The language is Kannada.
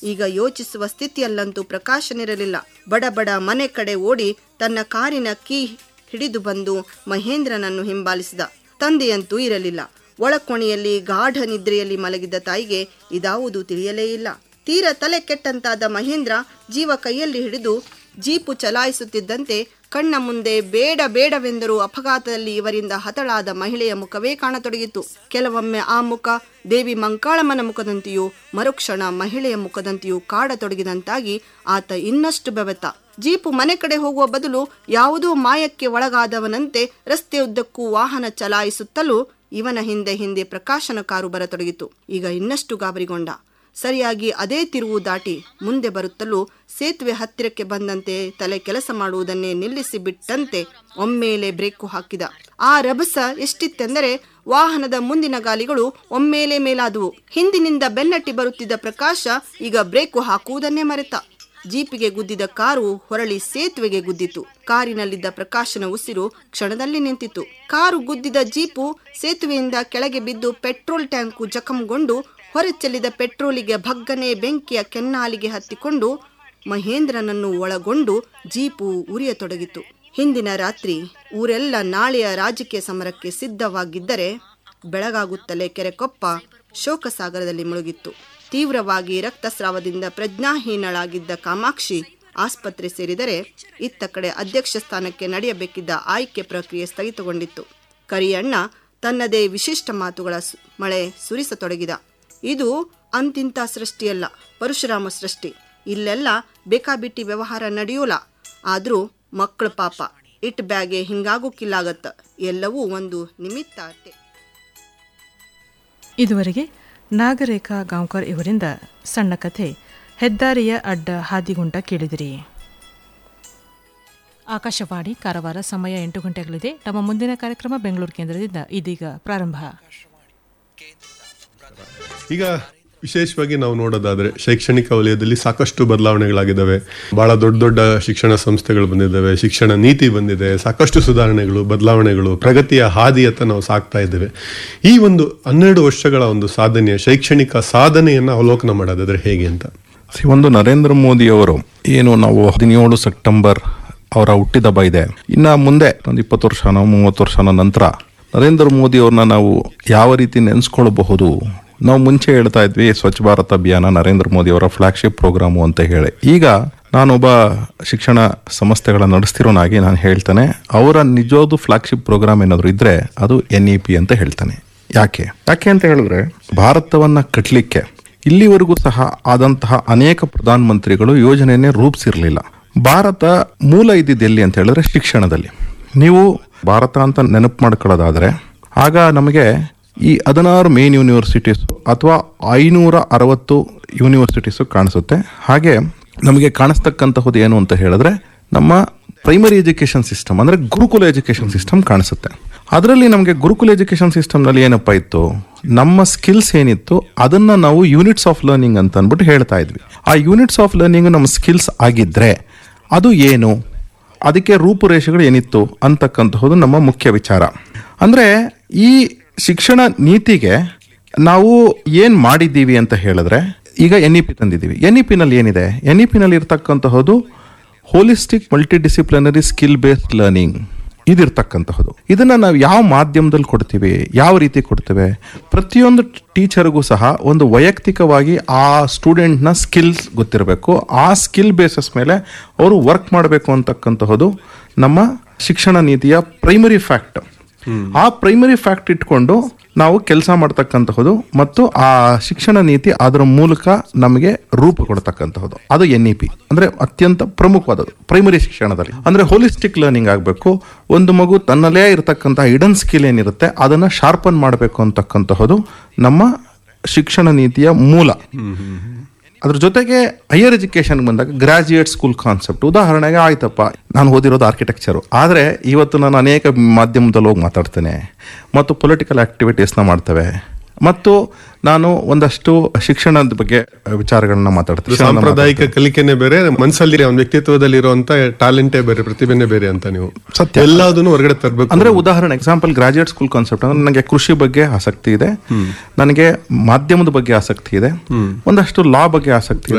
ಈಗ ಯೋಚಿಸುವ ಸ್ಥಿತಿಯಲ್ಲಂತೂ ಪ್ರಕಾಶನಿರಲಿಲ್ಲ ಬಡ ಬಡ ಮನೆ ಕಡೆ ಓಡಿ ತನ್ನ ಕಾರಿನ ಕೀ ಹಿಡಿದು ಬಂದು ಮಹೇಂದ್ರನನ್ನು ಹಿಂಬಾಲಿಸಿದ ತಂದೆಯಂತೂ ಇರಲಿಲ್ಲ ಒಳಕೊಣೆಯಲ್ಲಿ ಗಾಢ ನಿದ್ರೆಯಲ್ಲಿ ಮಲಗಿದ್ದ ತಾಯಿಗೆ ಇದಾವುದು ತಿಳಿಯಲೇ ಇಲ್ಲ ತೀರ ತಲೆ ಕೆಟ್ಟಂತಾದ ಮಹೇಂದ್ರ ಜೀವ ಕೈಯಲ್ಲಿ ಹಿಡಿದು ಜೀಪು ಚಲಾಯಿಸುತ್ತಿದ್ದಂತೆ ಕಣ್ಣ ಮುಂದೆ ಬೇಡ ಬೇಡವೆಂದರೂ ಅಪಘಾತದಲ್ಲಿ ಇವರಿಂದ ಹತಳಾದ ಮಹಿಳೆಯ ಮುಖವೇ ಕಾಣತೊಡಗಿತು ಕೆಲವೊಮ್ಮೆ ಆ ಮುಖ ದೇವಿ ಮಂಕಾಳಮ್ಮನ ಮುಖದಂತೆಯೂ ಮರುಕ್ಷಣ ಮಹಿಳೆಯ ಮುಖದಂತೆಯೂ ಕಾಡತೊಡಗಿದಂತಾಗಿ ಆತ ಇನ್ನಷ್ಟು ಬೆವೆತ ಜೀಪು ಮನೆ ಕಡೆ ಹೋಗುವ ಬದಲು ಯಾವುದೋ ಮಾಯಕ್ಕೆ ಒಳಗಾದವನಂತೆ ರಸ್ತೆಯುದ್ದಕ್ಕೂ ವಾಹನ ಚಲಾಯಿಸುತ್ತಲೂ ಇವನ ಹಿಂದೆ ಹಿಂದೆ ಪ್ರಕಾಶನ ಕಾರು ಬರತೊಡಗಿತು ಈಗ ಇನ್ನಷ್ಟು ಗಾಬರಿಗೊಂಡ ಸರಿಯಾಗಿ ಅದೇ ತಿರುವು ದಾಟಿ ಮುಂದೆ ಬರುತ್ತಲೂ ಸೇತುವೆ ಹತ್ತಿರಕ್ಕೆ ಬಂದಂತೆ ತಲೆ ಕೆಲಸ ಮಾಡುವುದನ್ನೇ ನಿಲ್ಲಿಸಿ ಬಿಟ್ಟಂತೆ ಒಮ್ಮೇಲೆ ಬ್ರೇಕು ಹಾಕಿದ ಆ ರಭಸ ಎಷ್ಟಿತ್ತೆಂದರೆ ವಾಹನದ ಮುಂದಿನ ಗಾಲಿಗಳು ಒಮ್ಮೇಲೆ ಮೇಲಾದವು ಹಿಂದಿನಿಂದ ಬೆನ್ನಟ್ಟಿ ಬರುತ್ತಿದ್ದ ಪ್ರಕಾಶ ಈಗ ಬ್ರೇಕು ಹಾಕುವುದನ್ನೇ ಮರೆತ ಜೀಪಿಗೆ ಗುದ್ದಿದ ಕಾರು ಹೊರಳಿ ಸೇತುವೆಗೆ ಗುದ್ದಿತು ಕಾರಿನಲ್ಲಿದ್ದ ಪ್ರಕಾಶನ ಉಸಿರು ಕ್ಷಣದಲ್ಲಿ ನಿಂತಿತು ಕಾರು ಗುದ್ದಿದ ಜೀಪು ಸೇತುವೆಯಿಂದ ಕೆಳಗೆ ಬಿದ್ದು ಪೆಟ್ರೋಲ್ ಟ್ಯಾಂಕು ಜಖಂಗೊಂಡು ಹೊರಚೆಲ್ಲಿದ ಪೆಟ್ರೋಲಿಗೆ ಭಗ್ಗನೆ ಬೆಂಕಿಯ ಕೆನ್ನಾಲಿಗೆ ಹತ್ತಿಕೊಂಡು ಮಹೇಂದ್ರನನ್ನು ಒಳಗೊಂಡು ಜೀಪು ಉರಿಯತೊಡಗಿತು ಹಿಂದಿನ ರಾತ್ರಿ ಊರೆಲ್ಲ ನಾಳೆಯ ರಾಜಕೀಯ ಸಮರಕ್ಕೆ ಸಿದ್ಧವಾಗಿದ್ದರೆ ಬೆಳಗಾಗುತ್ತಲೇ ಕೆರೆಕೊಪ್ಪ ಶೋಕಸಾಗರದಲ್ಲಿ ಮುಳುಗಿತ್ತು ತೀವ್ರವಾಗಿ ರಕ್ತಸ್ರಾವದಿಂದ ಪ್ರಜ್ಞಾಹೀನಳಾಗಿದ್ದ ಕಾಮಾಕ್ಷಿ ಆಸ್ಪತ್ರೆ ಸೇರಿದರೆ ಇತ್ತ ಕಡೆ ಅಧ್ಯಕ್ಷ ಸ್ಥಾನಕ್ಕೆ ನಡೆಯಬೇಕಿದ್ದ ಆಯ್ಕೆ ಪ್ರಕ್ರಿಯೆ ಸ್ಥಗಿತಗೊಂಡಿತ್ತು ಕರಿಯಣ್ಣ ತನ್ನದೇ ವಿಶಿಷ್ಟ ಮಾತುಗಳ ಸು- ಮಳೆ ಸುರಿಸತೊಡಗಿದ ಇದು ಅಂತಿಂತ ಸೃಷ್ಟಿಯಲ್ಲ ಪರಶುರಾಮ ಸೃಷ್ಟಿ ಇಲ್ಲೆಲ್ಲ ಬೇಕಾಬಿಟ್ಟಿ ವ್ಯವಹಾರ ನಡೆಯೋಲ್ಲ ಆದ್ರೂ ಮಕ್ಕಳ ಪಾಪ ಇಟ್ ಬ್ಯಾಗೆ ಹಿಂಗಾಗೋಕ್ಕಿಲ್ಲಾಗತ್ತ ಎಲ್ಲವೂ ಒಂದು ನಿಮಿತ್ತ ಅಷ್ಟೇ ಇದುವರೆಗೆ ನಾಗರೇಖಾ ಗಾಂವ್ಕರ್ ಇವರಿಂದ ಸಣ್ಣ ಕಥೆ ಹೆದ್ದಾರಿಯ ಅಡ್ಡ ಹಾದಿಗುಂಟ ಕೇಳಿದಿರಿ ಆಕಾಶವಾಣಿ ಕಾರವಾರ ಸಮಯ ಎಂಟು ಗಂಟೆಗಳಿದೆ ನಮ್ಮ ಮುಂದಿನ ಕಾರ್ಯಕ್ರಮ ಬೆಂಗಳೂರು ಕೇಂದ್ರದಿಂದ ಇದೀಗ ಪ್ರಾರಂಭ ಈಗ ವಿಶೇಷವಾಗಿ ನಾವು ನೋಡೋದಾದ್ರೆ ಶೈಕ್ಷಣಿಕ ವಲಯದಲ್ಲಿ ಸಾಕಷ್ಟು ಬದಲಾವಣೆಗಳಾಗಿದ್ದಾವೆ ಬಹಳ ದೊಡ್ಡ ದೊಡ್ಡ ಶಿಕ್ಷಣ ಸಂಸ್ಥೆಗಳು ಬಂದಿದ್ದಾವೆ ಶಿಕ್ಷಣ ನೀತಿ ಬಂದಿದೆ ಸಾಕಷ್ಟು ಸುಧಾರಣೆಗಳು ಬದಲಾವಣೆಗಳು ಪ್ರಗತಿಯ ಹಾದಿಯತ್ತ ನಾವು ಸಾಕ್ತಾ ಇದ್ದೇವೆ ಈ ಒಂದು ಹನ್ನೆರಡು ವರ್ಷಗಳ ಒಂದು ಸಾಧನೆಯ ಶೈಕ್ಷಣಿಕ ಸಾಧನೆಯನ್ನ ಅವಲೋಕನ ಮಾಡೋದಾದ್ರೆ ಹೇಗೆ ಅಂತ ಸಿ, ಒಂದು ನರೇಂದ್ರ ಮೋದಿ ಅವರು ಏನು ನಾವು ಹದಿನೇಳು ಸೆಪ್ಟೆಂಬರ್ ಅವರ ಹುಟ್ಟಿದಬ್ಬ ಇದೆ ಇನ್ನ ಮುಂದೆ ಒಂದು ಇಪ್ಪತ್ತು ವರ್ಷನೋ ಮೂವತ್ತು ವರ್ಷನೋ ನಂತರ ನರೇಂದ್ರ ಮೋದಿ ಅವ್ರನ್ನ ನಾವು ಯಾವ ರೀತಿ ನೆನೆಸ್ಕೊಳ್ಬಹುದು ನಾವು ಮುಂಚೆ ಹೇಳ್ತಾ ಇದ್ವಿ ಸ್ವಚ್ಛ ಭಾರತ್ ಅಭಿಯಾನ ನರೇಂದ್ರ ಮೋದಿ ಅವರ ಫ್ಲಾಗ್ಶಿಪ್ ಪ್ರೋಗ್ರಾಮು ಅಂತ ಹೇಳಿ ಈಗ ನಾನೊಬ್ಬ ಶಿಕ್ಷಣ ಸಂಸ್ಥೆಗಳ ನಡೆಸ್ತಿರೋನಾಗಿ ನಾನು ಹೇಳ್ತಾನೆ ಅವರ ನಿಜವಾದ ಫ್ಲಾಗ್ಶಿಪ್ ಪ್ರೋಗ್ರಾಮ್ ಏನಾದರೂ ಇದ್ರೆ ಅದು ಎನ್ ಇ ಪಿ ಅಂತ ಹೇಳ್ತಾನೆ ಯಾಕೆ ಯಾಕೆ ಅಂತ ಹೇಳಿದ್ರೆ ಭಾರತವನ್ನ ಕಟ್ಟಲಿಕ್ಕೆ ಇಲ್ಲಿವರೆಗೂ ಸಹ ಆದಂತಹ ಅನೇಕ ಪ್ರಧಾನ ಮಂತ್ರಿಗಳು ಯೋಜನೆಯನ್ನೇ ರೂಪಿಸಿರ್ಲಿಲ್ಲ ಭಾರತ ಮೂಲ ಇದ್ದಿದ್ದು ಎಲ್ಲಿ ಅಂತ ಹೇಳಿದ್ರೆ ಶಿಕ್ಷಣದಲ್ಲಿ ನೀವು ಭಾರತ ಅಂತ ನೆನಪು ಮಾಡ್ಕೊಳ್ಳೋದಾದ್ರೆ ಆಗ ನಮಗೆ ಈ ಹದಿನಾರು ಮೇನ್ ಯೂನಿವರ್ಸಿಟೀಸ್ ಅಥವಾ ಐನೂರ ಅರವತ್ತು ಯೂನಿವರ್ಸಿಟೀಸು ಕಾಣಿಸುತ್ತೆ ಹಾಗೆ ನಮಗೆ ಕಾಣಿಸ್ತಕ್ಕಂತಹದ್ದು ಏನು ಅಂತ ಹೇಳಿದ್ರೆ ನಮ್ಮ ಪ್ರೈಮರಿ ಎಜುಕೇಶನ್ ಸಿಸ್ಟಮ್ ಅಂದ್ರೆ ಗುರುಕುಲ ಎಜುಕೇಶನ್ ಸಿಸ್ಟಮ್ ಕಾಣಿಸುತ್ತೆ ಅದರಲ್ಲಿ ನಮಗೆ ಗುರುಕುಲ ಎಜುಕೇಶನ್ ಸಿಸ್ಟಮ್ನಲ್ಲಿ ಏನಪ್ಪ ಇತ್ತು ನಮ್ಮ ಸ್ಕಿಲ್ಸ್ ಏನಿತ್ತು ಅದನ್ನ ನಾವು ಯೂನಿಟ್ಸ್ ಆಫ್ ಲರ್ನಿಂಗ್ ಅಂತ ಅಂದ್ಬಿಟ್ಟು ಹೇಳ್ತಾ ಇದ್ವಿ ಆ ಯೂನಿಟ್ಸ್ ಆಫ್ ಲರ್ನಿಂಗ್ ನಮ್ಮ ಸ್ಕಿಲ್ಸ್ ಆಗಿದ್ರೆ ಅದು ಏನು ಅದಕ್ಕೆ ರೂಪುರೇಷೆಗಳು ಏನಿತ್ತು ಅಂತಕ್ಕಂತಹದ್ದು ನಮ್ಮ ಮುಖ್ಯ ವಿಚಾರ ಅಂದ್ರೆ ಈ ಶಿಕ್ಷಣ ನೀತಿಗೆ ನಾವು ಏನ್ ಮಾಡಿದ್ದೀವಿ ಅಂತ ಹೇಳಿದ್ರೆ ಈಗ ಎನ್ ಇ ಪಿ ತಂದಿದ್ದೀವಿ ಎನ್ ಇ ಪಿನಲ್ಲಿ ಏನಿದೆ ಎನ್ ಇ ಪಿನಲ್ಲಿ ಇರ್ತಕ್ಕಂತಹದ್ದು holistic multidisciplinary skill based learning ಇದಿರ್ತಕ್ಕಂತಹದ್ದು ಇದನ್ನ ನಾವು ಯಾವ ಮಾಧ್ಯಮದಲ್ಲಿ ಕೊಡ್ತೀವಿ ಯಾವ ರೀತಿ ಕೊಡ್ತೇವೆ ಪ್ರತಿಯೊಂದು ಟೀಚರ್ಗೂ ಸಹ ಒಂದು ವೈಯಕ್ತಿಕವಾಗಿ ಆ ಸ್ಟೂಡೆಂಟ್ನ ಸ್ಕಿಲ್ಸ್ ಗೊತ್ತಿರಬೇಕು ಆ ಸ್ಕಿಲ್ ಬೇಸಸ್ ಮೇಲೆ ಅವರು ವರ್ಕ್ ಮಾಡಬೇಕು ಅಂತಕ್ಕಂತಹದ್ದು ನಮ್ಮ ಶಿಕ್ಷಣ ನೀತಿಯ ಪ್ರೈಮರಿ ಫ್ಯಾಕ್ಟ್ ಆ ಪ್ರೈಮರಿ ಫ್ಯಾಕ್ಟ್ ಇಟ್ಕೊಂಡು ನಾವು ಕೆಲಸ ಮಾಡ್ತಕ್ಕಂತಹದ್ದು ಮತ್ತು ಆ ಶಿಕ್ಷಣ ನೀತಿ ಅದರ ಮೂಲಕ ನಮಗೆ ರೂಪ ಕೊಡ್ತಕ್ಕಂತಹದ್ದು ಅದು ಎನ್ ಇ ಪಿ ಅಂದ್ರೆ ಅತ್ಯಂತ ಪ್ರಮುಖವಾದದ್ದು ಪ್ರೈಮರಿ ಶಿಕ್ಷಣದಲ್ಲಿ ಅಂದ್ರೆ ಹೋಲಿಸ್ಟಿಕ್ ಲರ್ನಿಂಗ್ ಆಗಬೇಕು ಒಂದು ಮಗು ತನ್ನಲ್ಲೇ ಇರತಕ್ಕಂತಹ ಇಡನ್ ಸ್ಕಿಲ್ ಏನಿರುತ್ತೆ ಅದನ್ನ ಶಾರ್ಪನ್ ಮಾಡಬೇಕು ಅಂತಕ್ಕಂತಹದ್ದು ನಮ್ಮ ಶಿಕ್ಷಣ ನೀತಿಯ ಮೂಲ ಅದ್ರ ಜೊತೆಗೆ ಹೈಯರ್ ಎಜುಕೇಶನ್ ಬಂದಾಗ ಗ್ರಾಜುಯೇಟ್ ಸ್ಕೂಲ್ ಕಾನ್ಸೆಪ್ಟ್ ಉದಾಹರಣೆಗೆ ಆಯ್ತಪ್ಪ ನಾನು ಓದಿರೋದು ಆರ್ಕಿಟೆಕ್ಚರು ಆದರೆ ಇವತ್ತು ನಾನು ಅನೇಕ ಮಾಧ್ಯಮದಲ್ಲಿ ಹೋಗಿ ಮಾತಾಡ್ತೇನೆ ಮತ್ತು ಪೊಲಿಟಿಕಲ್ ಆಕ್ಟಿವಿಟೀಸ್ನ ಮಾಡ್ತೇವೆ ಮತ್ತು ನಾನು ಒಂದಷ್ಟು ಶಿಕ್ಷಣದ ಬಗ್ಗೆ ವಿಚಾರಗಳನ್ನ ಮಾತಾಡ್ತೀನಿ ಶಿಕ್ಷಣದ ಸಾಂಪ್ರದಾಯಿಕ ಕಲಿಕೆನೆ ಬೇರೆ ಮನಸ್ಸಲ್ಲಿ ಅವನ ವ್ಯಕ್ತಿತ್ವದಲ್ಲಿ ಇರುವಂತ ಟ್ಯಾಲೆಂಟೇ ಬೇರೆ ಪ್ರತಿಭೆನೇ ಬೇರೆ ಅಂತ ನೀವು ಸತ್ಯ. ಎಲ್ಲದನ್ನು ಹೊರಗಡೆ ತರಬೇಕು ಅಂದ್ರೆ ಉದಾಹರಣೆ ಎಕ್ಸಾಂಪಲ್ ಗ್ರಾಜುಯೇಟ್ ಸ್ಕೂಲ್ ಕಾನ್ಸೆಪ್ಟ್ ಅಂದ್ರೆ ನನಗೆ ಕೃಷಿ ಬಗ್ಗೆ ಆಸಕ್ತಿ ಇದೆ ನನಗೆ ಮಾಧ್ಯಮದ ಬಗ್ಗೆ ಆಸಕ್ತಿ ಇದೆ ಒಂದಷ್ಟು ಲಾ ಬಗ್ಗೆ ಆಸಕ್ತಿ ಇದೆ